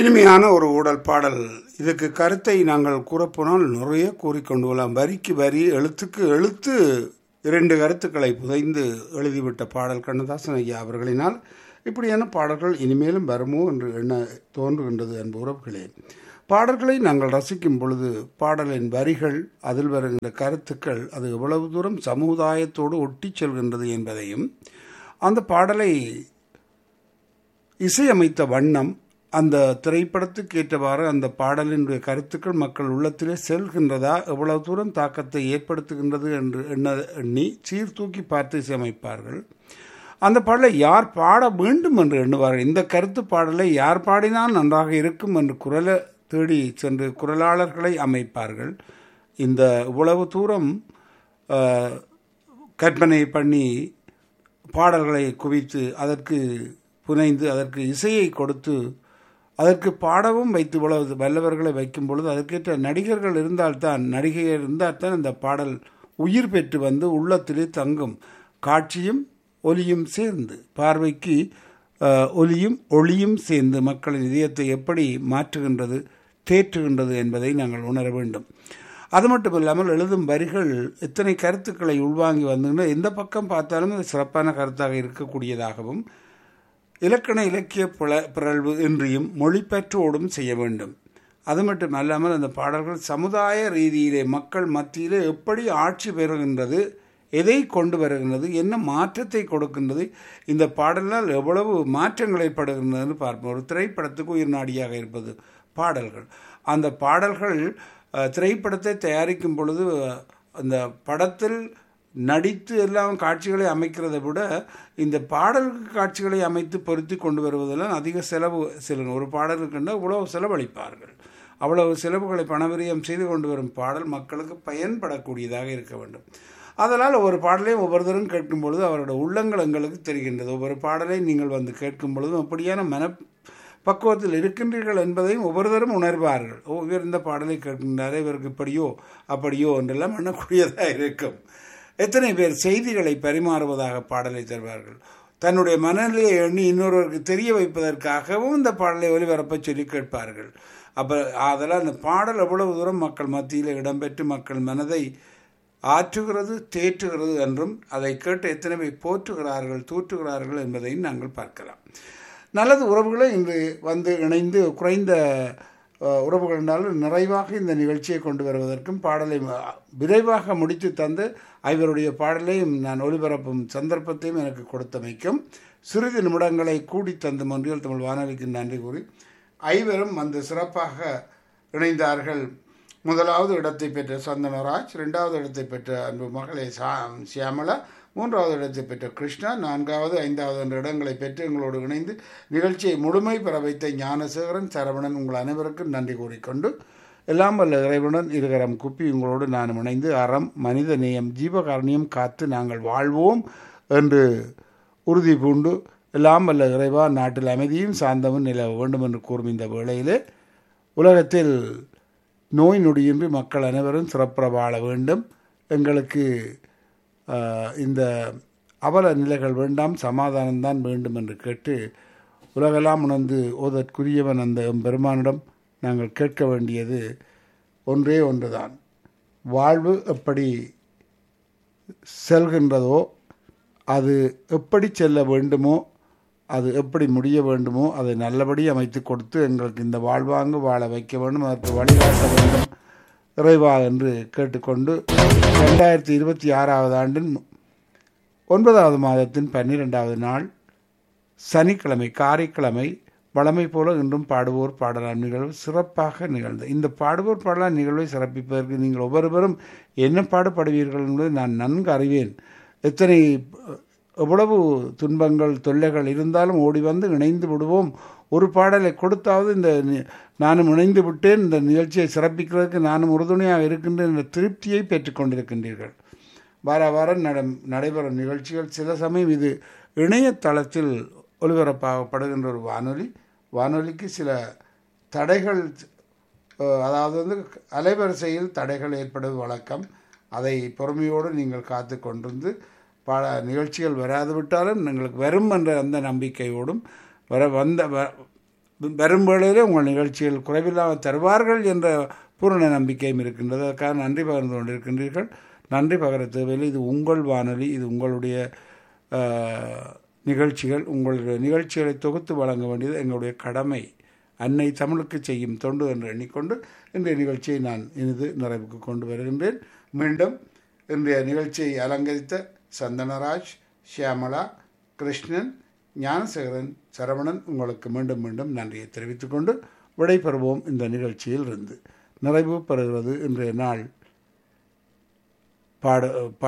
இனிமையான ஒரு ஊடல் பாடல் இதுக்கு கருத்தை நாங்கள் கூறப்போனால் நிறைய கூறிக்கொண்டு வரலாம் வரிக்கு வரி எழுத்துக்கு எழுத்து இரண்டு கருத்துக்களை புதைந்து எழுதிவிட்ட பாடல் கண்ணதாசன் ஐயா அவர்களினால் இப்படியான பாடல்கள் இனிமேலும் வருமோ என்று எண்ண தோன்றுகின்றது அன்பு உறவுகளே பாடல்களை நாங்கள் ரசிக்கும் பொழுது பாடலின் வரிகள் அதில் வருகின்ற கருத்துக்கள் அது எவ்வளவு தூரம் சமுதாயத்தோடு ஒட்டிச் செல்கின்றது என்பதையும் அந்த பாடலை இசையமைத்த வண்ணம் அந்த திரைப்படத்துக்கு ஏற்றவாறு அந்த பாடலினுடைய கருத்துக்கள் மக்கள் உள்ளத்திலே செல்கின்றதா எவ்வளவு தூரம் தாக்கத்தை ஏற்படுத்துகின்றது என்று எண்ண எண்ணி சீர்தூக்கி பார்த்து இசையமைப்பார்கள் அந்த பாடலை யார் பாட வேண்டும் என்று எண்ணுவார்கள் இந்த கருத்து பாடலை யார் பாடினால் நன்றாக இருக்கும் என்று குரலை தேடி சென்று குரலாளர்களை அமைப்பார்கள் இந்த இவ்வளவு தூரம் கற்பனை பண்ணி பாடல்களை குவித்து அதற்கு புனைந்து அதற்கு இசையை கொடுத்து அதற்கு பாடவும் வைத்து உழவு வல்லவர்களை வைக்கும் பொழுது அதற்கேற்ற நடிகர்கள் இருந்தால்தான் நடிகைகள் இருந்தால்தான் இந்த பாடல் உயிர் பெற்று வந்து உள்ளத்திலே தங்கும் காட்சியும் ஒலியும் சேர்ந்து பார்வைக்கு ஒலியும் ஒளியும் சேர்ந்து மக்களின் இதயத்தை எப்படி மாற்றுகின்றது தேற்றுகின்றது என்பதை நாங்கள் உணர வேண்டும் அது மட்டும் இல்லாமல் எழுதும் வரிகள் எத்தனை கருத்துக்களை உள்வாங்கி வந்துகின்ற எந்த பக்கம் பார்த்தாலும் அது சிறப்பான கருத்தாக இருக்கக்கூடியதாகவும் இலக்கண இலக்கிய புல பிறழ்வு இன்றியும் மொழிப்பற்றோடும் செய்ய வேண்டும் அது மட்டும் அல்லாமல் அந்த பாடல்கள் சமுதாய ரீதியிலே மக்கள் மத்தியிலே எப்படி ஆட்சி பெறுகின்றது எதை கொண்டு வருகின்றது என்ன மாற்றத்தை கொடுக்கின்றது இந்த பாடலால் எவ்வளவு மாற்றங்கள் ஏற்படுகின்றதுன்னு பார்ப்போம் ஒரு திரைப்படத்துக்கு உயிர் நாடியாக இருப்பது பாடல்கள் அந்த பாடல்கள் திரைப்படத்தை தயாரிக்கும் பொழுது அந்த படத்தில் நடித்து எல்லாம் காட்சிகளை அமைக்கிறதை விட இந்த பாடல் காட்சிகளை அமைத்து பொருத்தி கொண்டு வருவதெல்லாம் அதிக செலவு சில ஒரு பாடலுக்குன்னா இவ்வளவு செலவழிப்பார்கள் அவ்வளவு செலவுகளை பணவிரயம் செய்து கொண்டு வரும் பாடல் மக்களுக்கு பயன்படக்கூடியதாக இருக்க வேண்டும் அதனால் ஒவ்வொரு பாடலையும் ஒவ்வொருத்தரும் கேட்கும் பொழுது அவரோட உள்ளங்கள் எங்களுக்கு தெரிகின்றது ஒவ்வொரு பாடலை நீங்கள் வந்து கேட்கும் பொழுதும் அப்படியான மன பக்குவத்தில் இருக்கின்றீர்கள் என்பதையும் ஒவ்வொருத்தரும் உணர்வார்கள் ஓ இவர் இந்த பாடலை கேட்கின்றாரே இவருக்கு இப்படியோ அப்படியோ என்றெல்லாம் எண்ணக்கூடியதாக இருக்கும் எத்தனை பேர் செய்திகளை பரிமாறுவதாக பாடலை தருவார்கள் தன்னுடைய மனநிலையை எண்ணி இன்னொருவருக்கு தெரிய வைப்பதற்காகவும் இந்த பாடலை ஒலிபரப்ப சொல்லி கேட்பார்கள் அப்போ அதெல்லாம் அந்த பாடல் எவ்வளவு தூரம் மக்கள் மத்தியில் இடம்பெற்று மக்கள் மனதை ஆற்றுகிறது தேற்றுகிறது என்றும் அதை கேட்டு எத்தனை பேர் போற்றுகிறார்கள் தூற்றுகிறார்கள் என்பதையும் நாங்கள் பார்க்கலாம் நல்லது உறவுகளை இன்று வந்து இணைந்து குறைந்த உறவுகள் என்றாலும் நிறைவாக இந்த நிகழ்ச்சியை கொண்டு வருவதற்கும் பாடலை விரைவாக முடித்து தந்து ஐவருடைய பாடலையும் நான் ஒளிபரப்பும் சந்தர்ப்பத்தையும் எனக்கு கொடுத்தமைக்கும் சிறிது நிமிடங்களை கூடி தந்து மொன்றியல் தமிழ் வானொலிக்கு நன்றி கூறி ஐவரும் வந்து சிறப்பாக இணைந்தார்கள் முதலாவது இடத்தை பெற்ற சந்தனராஜ் இரண்டாவது இடத்தை பெற்ற அன்பு மகளை சா சியாமலா மூன்றாவது இடத்தை பெற்ற கிருஷ்ணா நான்காவது ஐந்தாவது என்ற இடங்களை பெற்று எங்களோடு இணைந்து நிகழ்ச்சியை முழுமை பெற வைத்த ஞானசேகரன் சரவணன் உங்கள் அனைவருக்கும் நன்றி கூறிக்கொண்டு எல்லாம் வல்ல இறைவனுடன் இருகரம் குப்பி உங்களோடு நான் இணைந்து அறம் மனித நேயம் ஜீவகாரணியம் காத்து நாங்கள் வாழ்வோம் என்று உறுதி பூண்டு எல்லாம் வல்ல இறைவா நாட்டில் அமைதியும் சாந்தமும் நிலவ வேண்டும் என்று கூறும் இந்த வேளையிலே உலகத்தில் நோய் நொடியின்றி மக்கள் அனைவரும் சிறப்புற வாழ வேண்டும் எங்களுக்கு இந்த அவல நிலைகள் வேண்டாம் சமாதானம்தான் வேண்டும் என்று கேட்டு உலகெல்லாம் உணர்ந்து ஓதற்குரியவன் அந்த பெருமானிடம் நாங்கள் கேட்க வேண்டியது ஒன்றே ஒன்றுதான் வாழ்வு எப்படி செல்கின்றதோ அது எப்படி செல்ல வேண்டுமோ அது எப்படி முடிய வேண்டுமோ அதை நல்லபடி அமைத்து கொடுத்து எங்களுக்கு இந்த வாழ்வாங்கு வாழ வைக்க வேண்டும் அதற்கு வழிகாட்ட வேண்டும் இறைவா என்று கேட்டுக்கொண்டு ரெண்டாயிரத்தி இருபத்தி ஆறாவது ஆண்டின் ஒன்பதாவது மாதத்தின் பன்னிரெண்டாவது நாள் சனிக்கிழமை காரைக்கிழமை வளமை போல இன்றும் பாடுவோர் பாடலாம் நிகழ்வு சிறப்பாக நிகழ்ந்தது இந்த பாடுவோர் பாடலாம் நிகழ்வை சிறப்பிப்பதற்கு நீங்கள் ஒவ்வொருவரும் என்ன பாடுபடுவீர்கள் என்பதை நான் நன்கு அறிவேன் எத்தனை எவ்வளவு துன்பங்கள் தொல்லைகள் இருந்தாலும் ஓடி வந்து இணைந்து விடுவோம் ஒரு பாடலை கொடுத்தாவது இந்த நானும் இணைந்து விட்டேன் இந்த நிகழ்ச்சியை சிறப்பிக்கிறதுக்கு நானும் உறுதுணையாக இருக்கின்ற இந்த திருப்தியை பெற்றுக்கொண்டிருக்கின்றீர்கள் வார வாரம் நட நடைபெறும் நிகழ்ச்சிகள் சில சமயம் இது இணையதளத்தில் ஒலிபரப்பாகப்படுகின்ற ஒரு வானொலி வானொலிக்கு சில தடைகள் அதாவது வந்து அலைவரிசையில் தடைகள் ஏற்படுவது வழக்கம் அதை பொறுமையோடு நீங்கள் காத்து கொண்டிருந்து பல நிகழ்ச்சிகள் வராது விட்டாலும் எங்களுக்கு வரும் என்ற அந்த நம்பிக்கையோடும் வர வந்த வரும் வேளையிலே உங்கள் நிகழ்ச்சிகள் குறைவில்லாமல் தருவார்கள் என்ற பூரண நம்பிக்கையும் இருக்கின்றது அதற்காக நன்றி பகிர்ந்து கொண்டிருக்கின்றீர்கள் நன்றி பகர தேவையில்லை இது உங்கள் வானொலி இது உங்களுடைய ஆஹ், நிகழ்ச்சிகள் உங்களுடைய நிகழ்ச்சிகளை தொகுத்து வழங்க வேண்டியது எங்களுடைய கடமை அன்னை தமிழுக்கு செய்யும் தொண்டு என்று எண்ணிக்கொண்டு இன்றைய நிகழ்ச்சியை நான் இனிது நிறைவுக்கு கொண்டு வருகின்றேன் மீண்டும் இன்றைய நிகழ்ச்சியை அலங்கரித்த சந்தனராஜ் ஷியாமளா கிருஷ்ணன் ஞானசேகரன் சரவணன் உங்களுக்கு மீண்டும் மீண்டும் நன்றியை தெரிவித்துக் கொண்டு விடைபெறுவோம் இந்த நிகழ்ச்சியில் இருந்து நிறைவு பெறுகிறது இன்றைய நாள் பாட